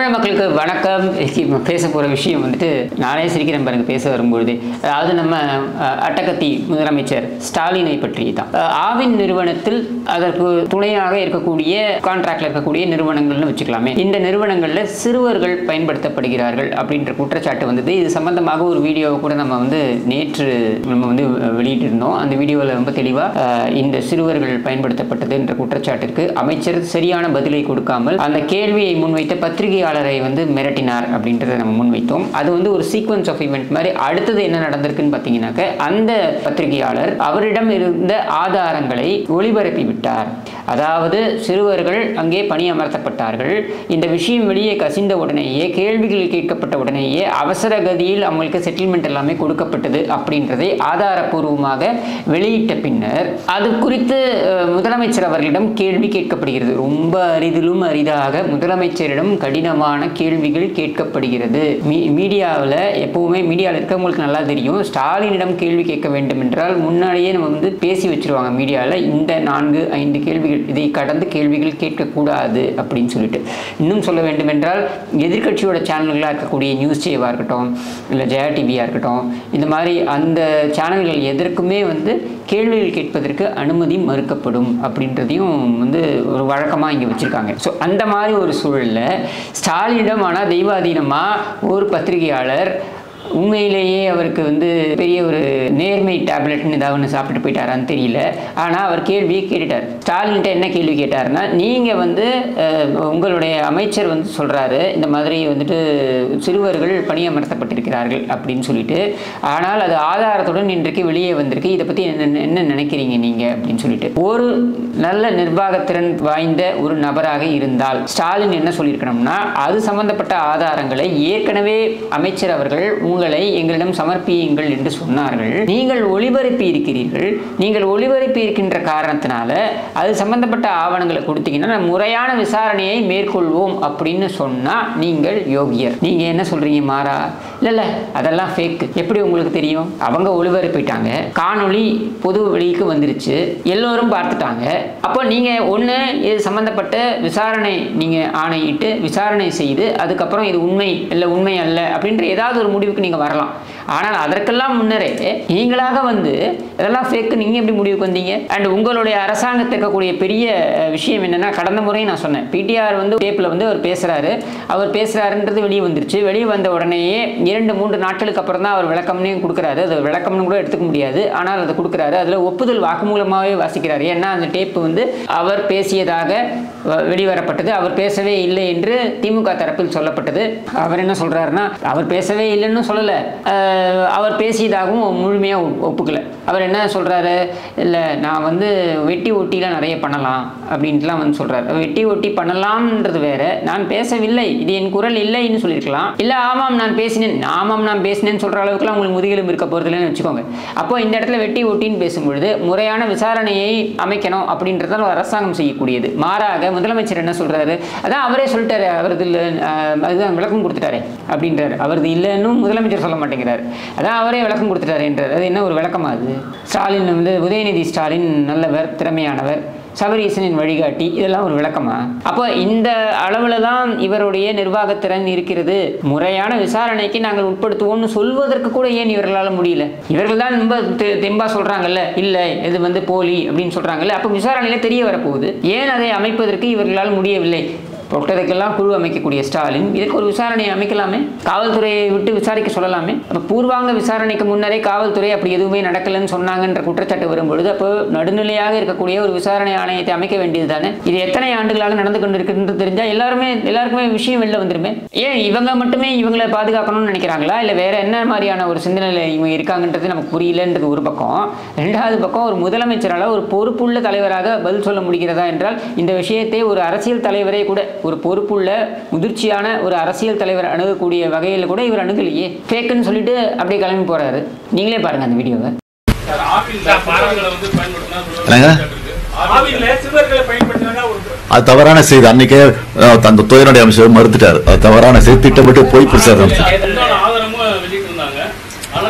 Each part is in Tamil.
தமிழ் மக்களுக்கு வணக்கம் இன்னைக்கு நம்ம பேச போகிற விஷயம் வந்துட்டு நானே சிரிக்கிறேன் பாருங்க பேச வரும்பொழுது அதாவது நம்ம அஹ், அட்டகத்தி முதலமைச்சர் ஸ்டாலினை பற்றி தான் அஹ், ஆவின் நிறுவனத்தில் அதற்கு துணையாக இருக்கக்கூடிய கான்ட்ராக்ட்ல இருக்கக்கூடிய நிறுவனங்கள்னு வச்சுக்கலாமே இந்த நிறுவனங்களில் சிறுவர்கள் பயன்படுத்தப்படுகிறார்கள் அப்படின்ற குற்றச்சாட்டு வந்தது இது சம்பந்தமாக ஒரு வீடியோவை கூட நம்ம வந்து நேற்று நம்ம வந்து வெளியிட்டிருந்தோம் அந்த வீடியோவில் ரொம்ப தெளிவாக இந்த சிறுவர்கள் பயன்படுத்தப்பட்டது என்ற குற்றச்சாட்டிற்கு அமைச்சர் சரியான பதிலை கொடுக்காமல் அந்த கேள்வியை முன்வைத்த பத்திரிகையாளரை வந்து மிரட்டினார் அப்படின்றத நம்ம முன்வைத்தோம் அது வந்து ஒரு சீக்வன்ஸ் ஆஃப் இவெண்ட் மாதிரி அடுத்தது என்ன நடந்திருக்குன்னு பார்த்தீங்கன்னாக்க அந்த பத்திரிகையாளர் அவரிடம் இருந்த ஆதாரங்களை ஒளிபரப்பி விட்டார் அதாவது சிறுவர்கள் அங்கே பணியமர்த்தப்பட்டார்கள் இந்த விஷயம் வெளியே கசிந்த உடனேயே கேள்விகள் கேட்கப்பட்ட உடனேயே அவசர கதியில் அவங்களுக்கு செட்டில்மெண்ட் எல்லாமே கொடுக்கப்பட்டது அப்படின்றதை ஆதாரப்பூர்வமாக வெளியிட்ட பின்னர் அது குறித்து அஹ், முதலமைச்சர் அவர்களிடம் கேள்வி கேட்கப்படுகிறது ரொம்ப அரிதிலும் அரிதாக முதலமைச்சரிடம் கடினமான கேள்விகள் கேட்கப்படுகிறது மீ மீடியாவில் எப்பவுமே மீடியாவில் இருக்கவங்களுக்கு நல்லா தெரியும் ஸ்டாலினிடம் கேள்வி கேட்க வேண்டும் என்றால் முன்னாடியே நம்ம வந்து பேசி வச்சிருவாங்க மீடியாவில் இந்த நான்கு ஐந்து கேள்விகள் இதை கடந்து கேள்விகள் கேட்கக்கூடாது அப்படின்னு சொல்லிட்டு இன்னும் சொல்ல வேண்டும் என்றால் எதிர்க்கட்சியோட சேனல்களாக இருக்கக்கூடிய நியூஸ் சேவாக இருக்கட்டும் இல்லை ஜெயா டிவியாக இருக்கட்டும் இந்த மாதிரி அந்த சேனல்கள் எதற்குமே வந்து கேள்விகள் கேட்பதற்கு அனுமதி மறுக்கப்படும் அப்படின்றதையும் வந்து ஒரு வழக்கமாக இங்கே வச்சுருக்காங்க ஸோ அந்த மாதிரி ஒரு சூழலில் ஸ்டாலினிடம் ஆனால் தெய்வாதீனமாக ஒரு பத்திரிகையாளர் உண்மையிலேயே அவருக்கு வந்து பெரிய ஒரு நேர்மை டேப்லெட்னு ஏதாவது ஒன்று சாப்பிட்டு போயிட்டாரான்னு தெரியல ஆனால் அவர் கேள்வியை கேட்டுட்டார் ஸ்டாலின்கிட்ட என்ன கேள்வி கேட்டாருன்னா நீங்கள் வந்து அஹ், உங்களுடைய அமைச்சர் வந்து சொல்கிறாரு இந்த மாதிரி வந்துட்டு சிறுவர்கள் பணியமர்த்தப்பட்டிருக்கிறார்கள் அப்படின்னு சொல்லிட்டு ஆனால் அது ஆதாரத்துடன் இன்றைக்கு வெளியே வந்திருக்கு இதை பற்றி என்ன என்ன நினைக்கிறீங்க நீங்கள் அப்படின்னு சொல்லிட்டு ஒரு நல்ல நிர்வாகத்திறன் வாய்ந்த ஒரு நபராக இருந்தால் ஸ்டாலின் என்ன சொல்லியிருக்கணும்னா அது சம்பந்தப்பட்ட ஆதாரங்களை ஏற்கனவே அமைச்சர் அவர்கள் உங்களை எங்களிடம் சமர்ப்பியுங்கள் என்று சொன்னார்கள் நீங்கள் ஒளிபரப்பி இருக்கிறீர்கள் நீங்கள் ஒளிபரப்பி இருக்கின்ற காரணத்தினால அது சம்பந்தப்பட்ட ஆவணங்களை கொடுத்தீங்கன்னா நான் முறையான விசாரணையை மேற்கொள்வோம் அப்படின்னு சொன்னா நீங்கள் யோகியர் நீங்க என்ன சொல்றீங்க மாறா இல்ல இல்ல அதெல்லாம் ஃபேக் எப்படி உங்களுக்கு தெரியும் அவங்க ஒளிபரப்பிட்டாங்க காணொளி பொது வெளிக்கு வந்துருச்சு எல்லோரும் பார்த்துட்டாங்க அப்போ நீங்க ஒண்ணு இது சம்பந்தப்பட்ட விசாரணை நீங்க ஆணையிட்டு விசாரணை செய்து அதுக்கப்புறம் இது உண்மை இல்லை உண்மை அல்ல அப்படின்ற ஏதாவது ஒரு முடிவுக்கு நீங்க வரலாம் ஆனால் அதற்கெல்லாம் முன்னரே நீங்களாக வந்து இதெல்லாம் ஃபேக்கு நீங்க எப்படி முடிவுக்கு வந்தீங்க அண்ட் உங்களுடைய அரசாங்கத்தில் இருக்கக்கூடிய பெரிய அஹ், விஷயம் என்னன்னா கடந்த முறை நான் சொன்னேன் பிடிஆர் வந்து டேப்பில் வந்து அவர் பேசுறாரு அவர் பேசுறாருன்றது வெளியே வந்துருச்சு வெளியே வந்த உடனேயே இரண்டு மூன்று நாட்களுக்கு அப்புறம் தான் அவர் விளக்கம்னே கொடுக்குறாரு அது விளக்கம்னு கூட எடுத்துக்க முடியாது ஆனால் அதை கொடுக்குறாரு அதில் ஒப்புதல் வாக்குமூலமாகவே வாசிக்கிறாரு ஏன்னா அந்த டேப் வந்து அவர் பேசியதாக வ- வெளிவரப்பட்டது அவர் பேசவே இல்லை என்று திமுக தரப்பில் சொல்லப்பட்டது அவர் என்ன சொல்றாருன்னா அவர் பேசவே இல்லைன்னு சொல்லலை அஹ், அவர் பேசியதாகவும் முழுமையாக ஒப்புக்கல அவர் என்ன சொல்றாரு இல்லை நான் வந்து வெட்டி ஒட்டிலாம் நிறைய பண்ணலாம் அப்படின்ட்டுலாம் வந்து சொல்றாரு வெட்டி ஒட்டி பண்ணலாம்ன்றது வேற நான் பேசவில்லை இது என் குரல் இல்லைன்னு சொல்லியிருக்கலாம் இல்லை ஆமாம் நான் பேசினேன் ஆமாம் நான் பேசினேன்னு சொல்ற அளவுக்குலாம் உங்களுக்கு முதுகெலும்பு இருக்க போகிறதுலன்னு வச்சுக்கோங்க அப்போ இந்த இடத்துல வெட்டி ஒட்டின்னு பேசும்பொழுது முறையான விசாரணையை அமைக்கணும் அப்படின்றதால அரசாங்கம் செய்யக்கூடியது மாறாக முதலமைச்சர் என்ன சொல்றாரு அதான் அவரே சொல்லிட்டாரு அவரது இல்லை அஹ், அதுதான் விளக்கம் கொடுத்துட்டாரு அப்படின்றாரு அவரது இல்லைன்னு முதலமைச்சர் சொல்ல மாட்டேங்கிறார் அதான் அவரே விளக்கம் கொடுத்துட்டாரு என்றார் அது என்ன ஒரு விளக்கமா அது ஸ்டாலின் வந்து உதயநிதி ஸ்டாலின் நல்லவர் திறமையானவர் சபரீசனின் வழிகாட்டி இதெல்லாம் ஒரு விளக்கமா அப்போ இந்த அளவில் தான் இவருடைய நிர்வாகத்திறன் இருக்கிறது முறையான விசாரணைக்கு நாங்கள் உட்படுத்துவோம்னு சொல்வதற்கு கூட ஏன் இவர்களால் முடியல இவர்கள் தான் ரொம்ப தெ- தெம்பா சொல்றாங்கல்ல இல்லை இது வந்து போலி அப்படின்னு சொல்றாங்கல்ல அப்போ விசாரணையில தெரிய வரப்போகுது ஏன் அதை அமைப்பதற்கு இவர்களால் முடியவில்லை தொட்டதுக்கெல்லாம் குழு அமைக்கக்கூடிய ஸ்டாலின் இதற்கு ஒரு விசாரணையை அமைக்கலாமே காவல்துறையை விட்டு விசாரிக்க சொல்லலாமே அப்போ பூர்வாங்க விசாரணைக்கு முன்னரே காவல்துறை அப்படி எதுவுமே நடக்கலைன்னு சொன்னாங்கன்ற குற்றச்சாட்டு வரும்பொழுது அப்போ நடுநிலையாக இருக்கக்கூடிய ஒரு விசாரணை ஆணையத்தை அமைக்க வேண்டியது தானே இது எத்தனை ஆண்டுகளாக நடந்து கொண்டு இருக்குன்றது தெரிஞ்சால் எல்லாருமே எல்லாருக்குமே விஷயம் வெளில வந்துருமே ஏன் இவங்க மட்டுமே இவங்களை பாதுகாக்கணும்னு நினைக்கிறாங்களா இல்லை வேற என்ன மாதிரியான ஒரு சிந்தனையில் இவங்க இருக்காங்கன்றது நமக்கு புரியலன்றது ஒரு பக்கம் ரெண்டாவது பக்கம் ஒரு முதலமைச்சரால் ஒரு பொறுப்புள்ள தலைவராக பதில் சொல்ல முடிகிறதா என்றால் இந்த விஷயத்தை ஒரு அரசியல் தலைவரே கூட ஒரு பொறுப்புள்ள முதிர்ச்சியான ஒரு அரசியல் தலைவர் அணுகக்கூடிய வகையில் கூட இவர் அணுகலையே ஃபேக்குன்னு சொல்லிட்டு அப்படியே கிளம்பி போறாரு நீங்களே பாருங்க அந்த வீடியோவை சார், ஆவின்ல சிறுவர்களை வந்து பயன்படுத்தினா என்னங்க? ஆவின்ல சிறுவர்களை பயன்படுத்தினா ஒரு அது தவறான செய்தி அன்னைக்கே அஹ், அந்த துறையினுடைய அமைச்சர் மறுத்துட்டாரு அது தவறான செய்தி திட்டமிட்டு போய் பிரச்சாரம் அதுக்கான ஆதாரமும் வெளியிட்டு இருந்தாங்க ஆனால் இது வந்து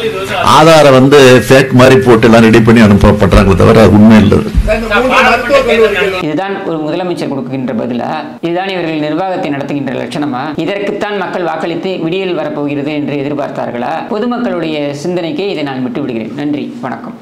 ஆதாரம் வந்து ஃபேக் மாதிரி போட்டு எல்லாம் ரெடி பண்ணி அனுப்பப்படுறாங்களே தவிர அது உண்மை இல்லை இந்த மூன்று மருத்துவக் கல்லூரிகள் இதுதான் ஒரு முதலமைச்சர் கொடுக்கின்ற பதிலா இதுதான் இவர்கள் நிர்வாகத்தை நடத்துகின்ற லட்சணமா இதற்குத்தான் மக்கள் வாக்களித்து விடியல் வரப்போகிறது என்று எதிர்பார்த்தார்களா பொதுமக்களுடைய சிந்தனைக்கே இதை நான் விட்டு விடுகிறேன் நன்றி வணக்கம்